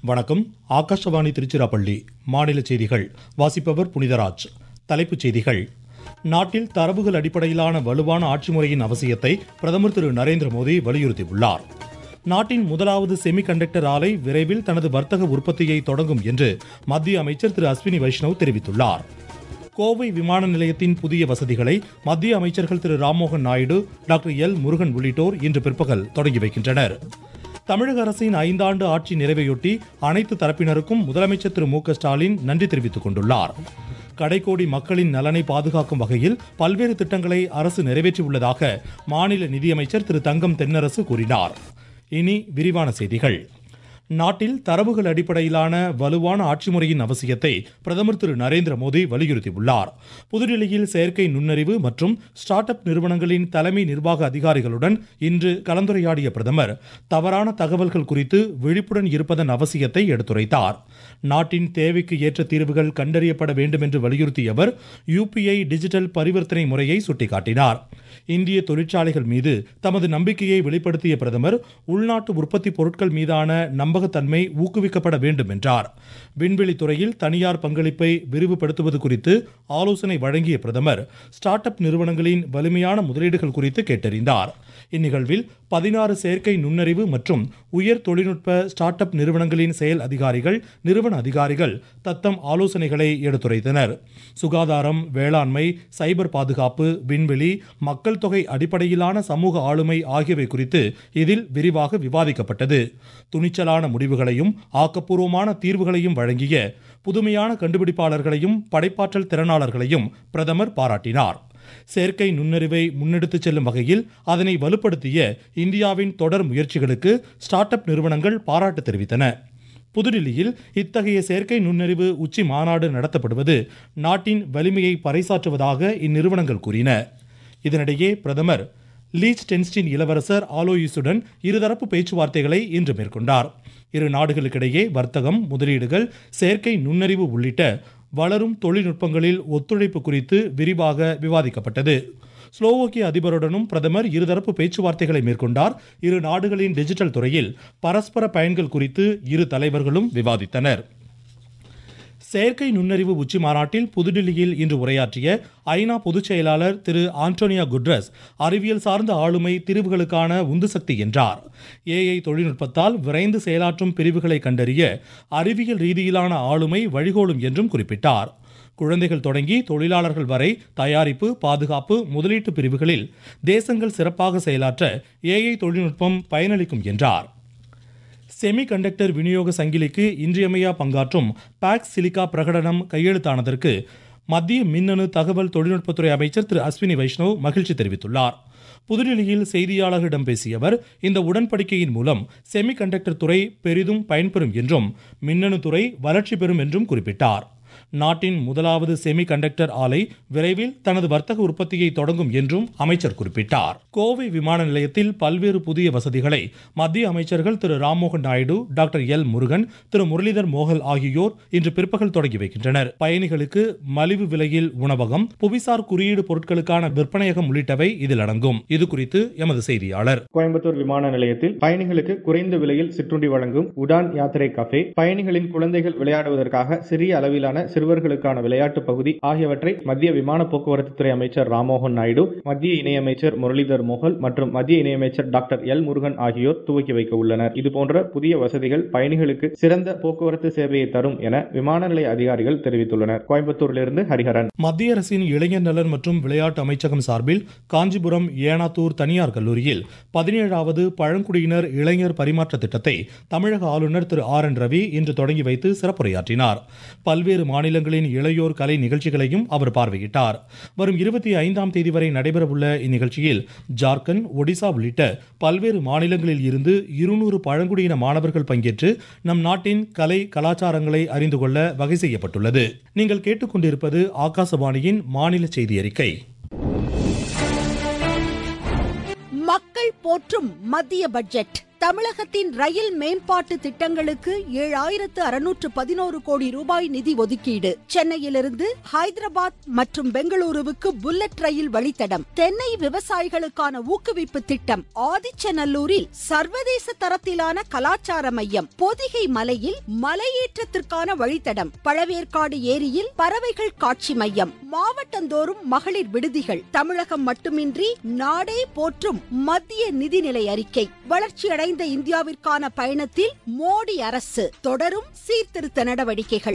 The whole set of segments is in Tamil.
வணக்கம் ஆகாஷவாணி திருச்சிராப்பள்ளி மாநில செய்திகள் வாசிப்பவர் புனிதராஜ் தலைப்புச் செய்திகள் நாட்டில் தரவுகள் அடிப்படையிலான வலுவான ஆட்சி முறையின் அவசியத்தை பிரதமர் திரு நரேந்திர மோடி வலியுறுத்தியுள்ளார் நாட்டின் முதலாவது செமி கண்டக்டர் ஆலை விரைவில் தனது வர்த்தக உற்பத்தியை தொடங்கும் என்று மத்திய அமைச்சர் திரு அஸ்வினி வைஷ்ணவ் தெரிவித்துள்ளார் கோவை விமான நிலையத்தின் புதிய வசதிகளை மத்திய அமைச்சர்கள் திரு ராம்மோகன் நாயுடு டாக்டர் எல் முருகன் உள்ளிட்டோர் இன்று பிற்பகல் தொடங்கி வைக்கின்றனர் தமிழக அரசின் ஐந்தாண்டு ஆட்சி நிறைவையொட்டி அனைத்து தரப்பினருக்கும் முதலமைச்சர் திரு மு க ஸ்டாலின் நன்றி தெரிவித்துக் கொண்டுள்ளார் கடைக்கோடி மக்களின் நலனை பாதுகாக்கும் வகையில் பல்வேறு திட்டங்களை அரசு நிறைவேற்றியுள்ளதாக மாநில நிதியமைச்சர் திரு தங்கம் தென்னரசு கூறினார் இனி விரிவான செய்திகள் நாட்டில் தரவுகள் அடிப்படையிலான வலுவான ஆட்சி முறையின் அவசியத்தை பிரதமர் திரு நரேந்திர மோடி வலியுறுத்தியுள்ளார் புதுடில்லியில் செயற்கை நுண்ணறிவு மற்றும் ஸ்டார்ட் அப் நிறுவனங்களின் தலைமை நிர்வாக அதிகாரிகளுடன் இன்று கலந்துரையாடிய பிரதமர் தவறான தகவல்கள் குறித்து விழிப்புடன் இருப்பதன் அவசியத்தை எடுத்துரைத்தார் நாட்டின் தேவைக்கு ஏற்ற தீர்வுகள் கண்டறியப்பட வேண்டும் என்று வலியுறுத்திய அவர் யூபிஐ டிஜிட்டல் பரிவர்த்தனை முறையை சுட்டிக்காட்டினார் இந்திய தொழிற்சாலைகள் மீது தமது நம்பிக்கையை வெளிப்படுத்திய பிரதமர் உள்நாட்டு உற்பத்தி பொருட்கள் மீதான நம்பகத்தன்மை ஊக்குவிக்கப்பட வேண்டும் என்றார் விண்வெளி துறையில் தனியார் பங்களிப்பை விரிவுபடுத்துவது குறித்து ஆலோசனை வழங்கிய பிரதமர் ஸ்டார்ட் அப் நிறுவனங்களின் வலிமையான முதலீடுகள் குறித்து கேட்டறிந்தார் இந்நிகழ்வில் பதினாறு செயற்கை நுண்ணறிவு மற்றும் உயர் தொழில்நுட்ப ஸ்டார்ட் அப் நிறுவனங்களின் செயல் அதிகாரிகள் நிறுவன அதிகாரிகள் தத்தம் ஆலோசனைகளை எடுத்துரைத்தனர் சுகாதாரம் வேளாண்மை சைபர் பாதுகாப்பு விண்வெளி மக்கள் தொகை அடிப்படையிலான சமூக ஆளுமை ஆகியவை குறித்து இதில் விரிவாக விவாதிக்கப்பட்டது துணிச்சலான முடிவுகளையும் ஆக்கப்பூர்வமான தீர்வுகளையும் வழங்கிய புதுமையான கண்டுபிடிப்பாளர்களையும் படைப்பாற்றல் திறனாளர்களையும் பிரதமர் பாராட்டினார் செயற்கை நுண்ணறிவை முன்னெடுத்துச் செல்லும் வகையில் அதனை வலுப்படுத்திய இந்தியாவின் தொடர் முயற்சிகளுக்கு ஸ்டார்ட் அப் நிறுவனங்கள் பாராட்டு தெரிவித்தன புதுடில்லியில் இத்தகைய செயற்கை நுண்ணறிவு உச்சி மாநாடு நடத்தப்படுவது நாட்டின் வலிமையை பறைசாற்றுவதாக இந்நிறுவனங்கள் கூறின இதனிடையே பிரதமர் லீச் டென்ஸ்டின் இளவரசர் ஆலோயிசுடன் இருதரப்பு பேச்சுவார்த்தைகளை இன்று மேற்கொண்டார் இரு நாடுகளுக்கிடையே வர்த்தகம் முதலீடுகள் செயற்கை நுண்ணறிவு உள்ளிட்ட வளரும் தொழில்நுட்பங்களில் ஒத்துழைப்பு குறித்து விரிவாக விவாதிக்கப்பட்டது ஸ்லோவோக்கிய அதிபருடனும் பிரதமர் இருதரப்பு பேச்சுவார்த்தைகளை மேற்கொண்டார் இரு நாடுகளின் டிஜிட்டல் துறையில் பரஸ்பர பயன்கள் குறித்து இரு தலைவர்களும் விவாதித்தனர் செயற்கை நுண்ணறிவு உச்சி மாநாட்டில் புதுடில்லியில் இன்று உரையாற்றிய ஐநா பொதுச் செயலாளர் திரு ஆண்டோனியா குட்ரஸ் அறிவியல் சார்ந்த ஆளுமை திரிவுகளுக்கான உந்து சக்தி என்றார் ஏஐ தொழில்நுட்பத்தால் விரைந்து செயலாற்றும் பிரிவுகளை கண்டறிய அறிவியல் ரீதியிலான ஆளுமை வழிகோலும் என்றும் குறிப்பிட்டார் குழந்தைகள் தொடங்கி தொழிலாளர்கள் வரை தயாரிப்பு பாதுகாப்பு முதலீட்டு பிரிவுகளில் தேசங்கள் சிறப்பாக செயலாற்ற ஏஐ தொழில்நுட்பம் பயனளிக்கும் என்றார் செமி கண்டக்டர் விநியோக சங்கிலிக்கு இன்றியமையா பங்காற்றும் பாக்ஸ் சிலிக்கா பிரகடனம் கையெழுத்தானதற்கு மத்திய மின்னணு தகவல் தொழில்நுட்பத்துறை அமைச்சர் திரு அஸ்வினி வைஷ்ணவ் மகிழ்ச்சி தெரிவித்துள்ளார் புதுடில்லியில் செய்தியாளர்களிடம் பேசிய அவர் இந்த உடன்படிக்கையின் மூலம் செமி கண்டக்டர் துறை பெரிதும் பயன்பெறும் என்றும் மின்னணு துறை வளர்ச்சி பெறும் என்றும் குறிப்பிட்டார் நாட்டின் முதலாவது செமி கண்டக்டர் ஆலை விரைவில் தனது வர்த்தக உற்பத்தியை தொடங்கும் என்றும் அமைச்சர் குறிப்பிட்டார் கோவை விமான நிலையத்தில் பல்வேறு புதிய வசதிகளை மத்திய அமைச்சர்கள் திரு ராம்மோகன் நாயுடு டாக்டர் எல் முருகன் திரு முரளிதர் மோகல் ஆகியோர் இன்று பிற்பகல் தொடங்கி வைக்கின்றனர் பயணிகளுக்கு மலிவு விலையில் உணவகம் புவிசார் குறியீடு பொருட்களுக்கான விற்பனையகம் உள்ளிட்டவை இதில் அடங்கும் இது குறித்து எமது செய்தியாளர் கோயம்புத்தூர் விமான நிலையத்தில் பயணிகளுக்கு குறைந்த விலையில் சிற்றுண்டி வழங்கும் உடான் யாத்திரை கஃபே பயணிகளின் குழந்தைகள் விளையாடுவதற்காக சிறிய அளவிலான சிறுவர்களுக்கான விளையாட்டு பகுதி ஆகியவற்றை மத்திய விமான போக்குவரத்து துறை அமைச்சர் ராம்மோகன் நாயுடு மத்திய இணையமைச்சர் முரளிதர் மோகல் மற்றும் மத்திய இணையமைச்சர் டாக்டர் எல் முருகன் ஆகியோர் துவக்கி வைக்க உள்ளனர் இதுபோன்ற புதிய வசதிகள் பயணிகளுக்கு சிறந்த போக்குவரத்து சேவையை தரும் என விமான நிலைய அதிகாரிகள் தெரிவித்துள்ளனர் கோயம்புத்தூரிலிருந்து ஹரிஹரன் மத்திய அரசின் இளைஞர் நலன் மற்றும் விளையாட்டு அமைச்சகம் சார்பில் காஞ்சிபுரம் ஏனாத்தூர் தனியார் கல்லூரியில் பதினேழாவது பழங்குடியினர் இளைஞர் பரிமாற்ற திட்டத்தை தமிழக ஆளுநர் திரு ஆர் என் ரவி இன்று தொடங்கி வைத்து சிறப்புரையாற்றினார் பல்வேறு மாநிலங்களின் இளையோர் கலை நிகழ்ச்சிகளையும் அவர் பார்வையிட்டார் வரும் இருபத்தி ஐந்தாம் தேதி வரை நடைபெறவுள்ள இந்நிகழ்ச்சியில் ஜார்க்கண்ட் ஒடிசா உள்ளிட்ட பல்வேறு மாநிலங்களில் இருந்து இருநூறு பழங்குடியின மாணவர்கள் பங்கேற்று நம் நாட்டின் கலை கலாச்சாரங்களை அறிந்து கொள்ள வகை செய்யப்பட்டுள்ளது நீங்கள் கேட்டுக்கொண்டிருப்பது ஆகாசவாணியின் மாநில செய்தி அறிக்கை மக்கள் போற்றும் மத்திய பட்ஜெட் தமிழகத்தின் ரயில் மேம்பாட்டு திட்டங்களுக்கு ஏழாயிரத்து அறுநூற்று பதினோரு கோடி ரூபாய் நிதி ஒதுக்கீடு சென்னையிலிருந்து ஹைதராபாத் மற்றும் பெங்களூருவுக்கு புல்லட் ரயில் வழித்தடம் தென்னை விவசாயிகளுக்கான ஊக்குவிப்பு திட்டம் ஆதிச்சநல்லூரில் சர்வதேச தரத்திலான கலாச்சார மையம் பொதிகை மலையில் மலையேற்றத்திற்கான வழித்தடம் பழவேற்காடு ஏரியில் பறவைகள் காட்சி மையம் மாவட்டந்தோறும் மகளிர் விடுதிகள் தமிழகம் மட்டுமின்றி நாடே போற்றும் மத்திய நிதிநிலை அறிக்கை வளர்ச்சியடைந்த இந்தியாவிற்கான பயணத்தில் மோடி அரசு தொடரும் சீர்திருத்த நடவடிக்கைகள்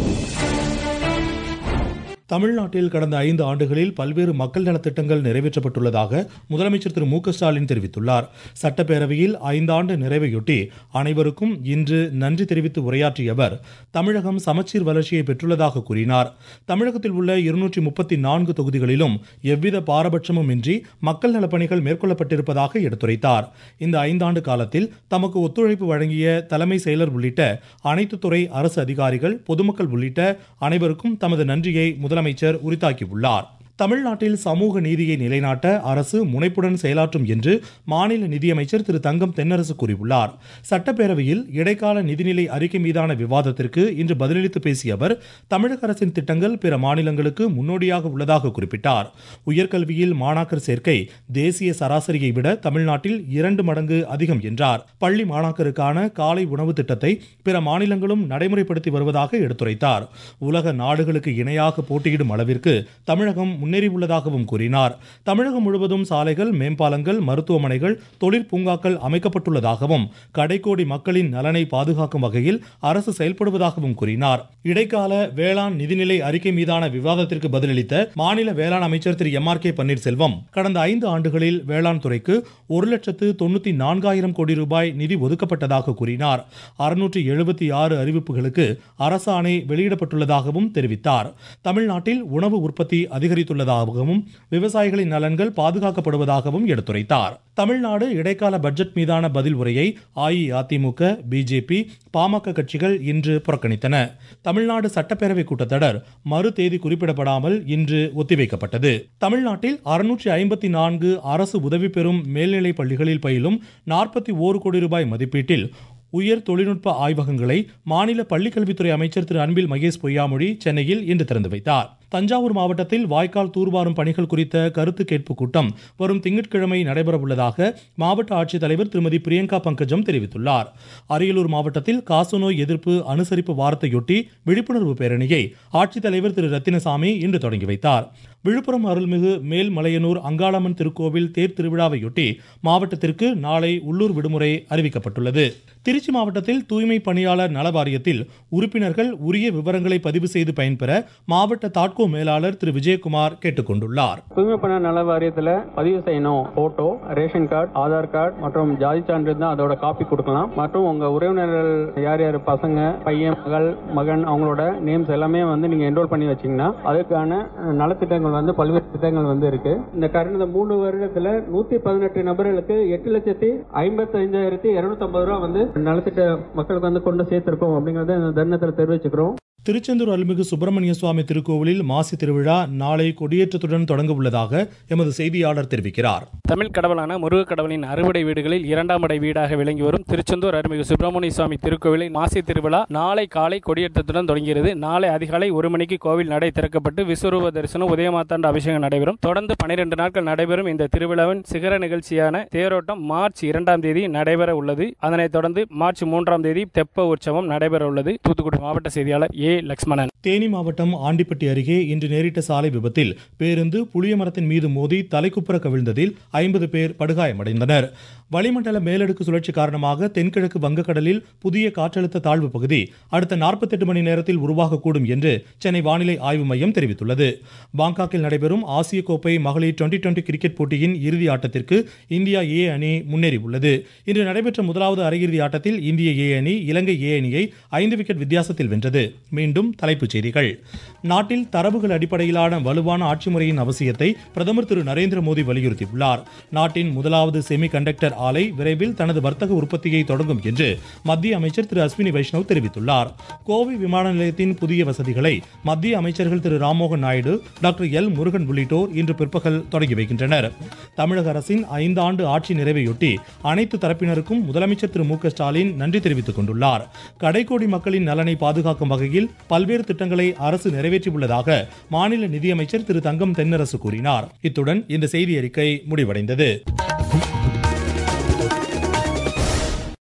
தமிழ்நாட்டில் கடந்த ஐந்து ஆண்டுகளில் பல்வேறு மக்கள் நலத்திட்டங்கள் நிறைவேற்றப்பட்டுள்ளதாக முதலமைச்சர் திரு மு க ஸ்டாலின் தெரிவித்துள்ளார் சட்டப்பேரவையில் ஐந்தாண்டு நிறைவையொட்டி அனைவருக்கும் இன்று நன்றி தெரிவித்து உரையாற்றிய அவர் தமிழகம் சமச்சீர் வளர்ச்சியை பெற்றுள்ளதாக கூறினார் தமிழகத்தில் உள்ள இருநூற்றி முப்பத்தி நான்கு தொகுதிகளிலும் எவ்வித பாரபட்சமும் இன்றி மக்கள் நலப்பணிகள் மேற்கொள்ளப்பட்டிருப்பதாக எடுத்துரைத்தார் இந்த ஐந்தாண்டு காலத்தில் தமக்கு ஒத்துழைப்பு வழங்கிய தலைமை செயலர் உள்ளிட்ட அனைத்து துறை அரசு அதிகாரிகள் பொதுமக்கள் உள்ளிட்ட அனைவருக்கும் தமது நன்றியை முதலமைச்சர் உரித்தாக்கியுள்ளார் தமிழ்நாட்டில் சமூக நீதியை நிலைநாட்ட அரசு முனைப்புடன் செயலாற்றும் என்று மாநில நிதியமைச்சர் திரு தங்கம் தென்னரசு கூறியுள்ளார் சட்டப்பேரவையில் இடைக்கால நிதிநிலை அறிக்கை மீதான விவாதத்திற்கு இன்று பதிலளித்து பேசிய அவர் தமிழக அரசின் திட்டங்கள் பிற மாநிலங்களுக்கு முன்னோடியாக உள்ளதாக குறிப்பிட்டார் உயர்கல்வியில் மாணாக்கர் சேர்க்கை தேசிய சராசரியை விட தமிழ்நாட்டில் இரண்டு மடங்கு அதிகம் என்றார் பள்ளி மாணாக்கருக்கான காலை உணவு திட்டத்தை பிற மாநிலங்களும் நடைமுறைப்படுத்தி வருவதாக எடுத்துரைத்தார் உலக நாடுகளுக்கு இணையாக போட்டியிடும் அளவிற்கு தமிழகம் முன்னேறியுள்ளதாகவும் கூறினார் தமிழகம் முழுவதும் சாலைகள் மேம்பாலங்கள் மருத்துவமனைகள் தொழிற் பூங்காக்கள் அமைக்கப்பட்டுள்ளதாகவும் கடைக்கோடி மக்களின் நலனை பாதுகாக்கும் வகையில் அரசு செயல்படுவதாகவும் கூறினார் இடைக்கால வேளாண் நிதிநிலை அறிக்கை மீதான விவாதத்திற்கு பதிலளித்த மாநில வேளாண் அமைச்சர் Thiru M R K Panneerselvam கடந்த ஐந்து ஆண்டுகளில் வேளாண் துறைக்கு ஒரு லட்சத்து தொண்ணூத்தி நான்காயிரம் கோடி ரூபாய் நிதி ஒதுக்கப்பட்டதாக கூறினார் அறுநூற்று எழுபத்தி ஆறு அறிவிப்புகளுக்கு அரசாணை வெளியிடப்பட்டுள்ளதாகவும் தெரிவித்தார் தமிழ்நாட்டில் உணவு உற்பத்தி அதிகரித்துள்ளதாகவும் விவசாயிகளின் நலன்கள் பாதுகாக்கப்படுவதாகவும் எடுத்துரைத்தார் தமிழ்நாடு இடைக்கால பட்ஜெட் மீதான பதில் உரையை அஇஅதிமுக பிஜேபி பாமக கட்சிகள் இன்று புறக்கணித்தன தமிழ்நாடு சட்டப்பேரவை கூட்டத்தொடர் மறு தேதி குறிப்பிடப்படாமல் இன்று ஒத்திவைக்கப்பட்டது தமிழ்நாட்டில் அறுநூற்றி ஐம்பத்தி நான்கு அரசு உதவி பெறும் மேல்நிலைப் பள்ளிகளில் பயிலும் நாற்பத்தி ஓரு கோடி ரூபாய் மதிப்பீட்டில் உயர் தொழில்நுட்ப ஆய்வகங்களை மாநில பள்ளிக்கல்வித்துறை அமைச்சர் திரு அன்பில் மகேஷ் பொய்யாமொழி சென்னையில் இன்று திறந்து வைத்தார் தஞ்சாவூர் மாவட்டத்தில் வாய்க்கால் தூர்வாரும் பணிகள் குறித்த கருத்து கேட்பு கூட்டம் வரும் திங்கட்கிழமை நடைபெறவுள்ளதாக மாவட்ட ஆட்சித்தலைவர் திருமதி பிரியங்கா பங்கஜம் தெரிவித்துள்ளார் அரியலூர் மாவட்டத்தில் காசநோய் எதிர்ப்பு அனுசரிப்பு வாரத்தையொட்டி விழிப்புணர்வு பேரணியை ஆட்சித்தலைவர் திரு ரத்தினசாமி இன்று தொடங்கி வைத்தார் விழுப்புரம் அருள்மிகு மேல்மலையனூர் அங்காளம்மன் திருக்கோவில் தேர் திருவிழாவையொட்டி மாவட்டத்திற்கு நாளை உள்ளூர் விடுமுறை அறிவிக்கப்பட்டுள்ளது திருச்சி மாவட்டத்தில் தூய்மை பணியாளர் நல வாரியத்தில் உறுப்பினர்கள் உரிய விவரங்களை பதிவு செய்து பயன்பெற மாவட்ட தாட்கோ மேலாளர் திரு விஜயகுமார் கேட்டுக்கொண்டுள்ளார் தூய்மை பண்ண நல வாரியத்தில் பதிவு செய்யணும் photo ration card Aadhaar card மற்றும் ஜாதி சான்று தான் அதோட காப்பி கொடுக்கலாம் மற்றும் உங்க உறவினர்கள் யார் யார் பசங்க பையன் மகள் மகன் அவங்களோட நேம்ஸ் எல்லாமே வந்து நீங்க என்ரோல் பண்ணி வச்சீங்கன்னா அதுக்கான அஹ், நலத்திட்டங்கள் வந்து பல்வேறு திட்டங்கள் வந்து இருக்கு இந்த கடந்த மூணு வருடத்துல நூத்தி பதினெட்டு நபர்களுக்கு எட்டு லட்சத்தி ஐம்பத்தி ஐந்தாயிரத்தி இருநூத்தி ஐம்பது ரூபா வந்து நலத்திட்ட மக்களுக்கு வந்து கொண்டு சேர்த்திருக்கோம் அப்படிங்கறத இந்த தருணத்தில் தெரிவிச்சுக்கிறோம் திருச்செந்தூர் அருள்மிகு சுப்பிரமணிய சுவாமி திருக்கோவிலில் மாசி திருவிழா நாளை கொடியேற்றத்துடன் தொடங்க உள்ளதாக எமது செய்தியாளர் தெரிவிக்கிறார் தமிழ் கடவுளான முருகக் கடவுளின் அறுவடை வீடுகளில் இரண்டாம் அடை வீடாக விளங்கி வரும் திருச்செந்தூர் அருள்மிகு சுப்பிரமணிய சுவாமி திருக்கோவிலில் மாசி திருவிழா நாளை காலை கொடியேற்றத்துடன் தொடங்குகிறது நாளை அதிகாலை ஒரு மணிக்கு கோவில் நடை திறக்கப்பட்டு விஸ்வரூப தரிசனம் உதயமாத்தாண்ட அபிஷேகம் நடைபெறும் தொடர்ந்து பனிரெண்டு நாட்கள் நடைபெறும் இந்த திருவிழாவின் சிகர நிகழ்ச்சியான தேரோட்டம் மார்ச் இரண்டாம் தேதி நடைபெற உள்ளது அதனைத் தொடர்ந்து மார்ச் மூன்றாம் தேதி தெப்ப உற்சவம் நடைபெற உள்ளது தூத்துக்குடி மாவட்ட செய்தியாளர் ஏ லக்ஷ்மணன் தேனி மாவட்டம் ஆண்டிப்பட்டி அருகே இன்று நேரிட்ட சாலை விபத்தில் பேருந்து புளிய மரத்தின் மீது மோதி தலைக்குப்புற கவிழ்ந்ததில் ஐம்பது பேர் படுகாயமடைந்தனர் வளிமண்டல மேலடுக்கு சுழற்சி காரணமாக தென்கிழக்கு வங்கக்கடலில் புதிய காற்றழுத்த தாழ்வு பகுதி அடுத்த 48 மணி நேரத்தில் உருவாகக்கூடும் என்று சென்னை வானிலை ஆய்வு மையம் தெரிவித்துள்ளது பாங்காக்கில் நடைபெறும் ஆசிய கோப்பை மகளிர் டுவெண்டி டுவெண்டி கிரிக்கெட் போட்டியின் இறுதி ஆட்டத்திற்கு இந்தியா ஏ அணி முன்னேறியுள்ளது இன்று நடைபெற்ற முதலாவது அரையிறுதி ஆட்டத்தில் இந்திய ஏ அணி இலங்கை ஏ அணியை ஐந்து விக்கெட் வித்தியாசத்தில் வென்றது மீண்டும் மீண்டும் தலைப்புச் செய்திகள் நாட்டில் தரவுகள் அடிப்படையிலான வலுவான ஆட்சி முறையின் அவசியத்தை பிரதமர் திரு நரேந்திர மோடி வலியுறுத்தியுள்ளார் நாட்டின் முதலாவது செமி கண்டக்டர் ஆலை விரைவில் தனது வர்த்தக உற்பத்தியை தொடங்கும் என்று மத்திய அமைச்சர் திரு அஸ்வினி வைஷ்ணவ் தெரிவித்துள்ளார் கோவை விமான நிலையத்தின் புதிய வசதிகளை மத்திய அமைச்சர்கள் திரு ராம்மோகன் நாயுடு டாக்டர் எல் முருகன் உள்ளிட்டோர் இன்று பிற்பகல் தொடங்கி வைக்கின்றனர் தமிழக அரசின் ஐந்து ஆண்டு ஆட்சி நிறைவையொட்டி அனைத்து தரப்பினருக்கும் முதலமைச்சர் திரு மு க ஸ்டாலின் நன்றி தெரிவித்துக் கொண்டுள்ளார் கடைக்கோடி மக்களின் நலனை பாதுகாக்கும் வகையில் பல்வேறு திட்டங்களை அரசு நிறைவேற்றியுள்ளதாக மாநில நிதியமைச்சர் திரு தங்கம் தென்னரசு கூறினார் இத்துடன் இந்த செய்தி அறிக்கை முடிவடைந்தது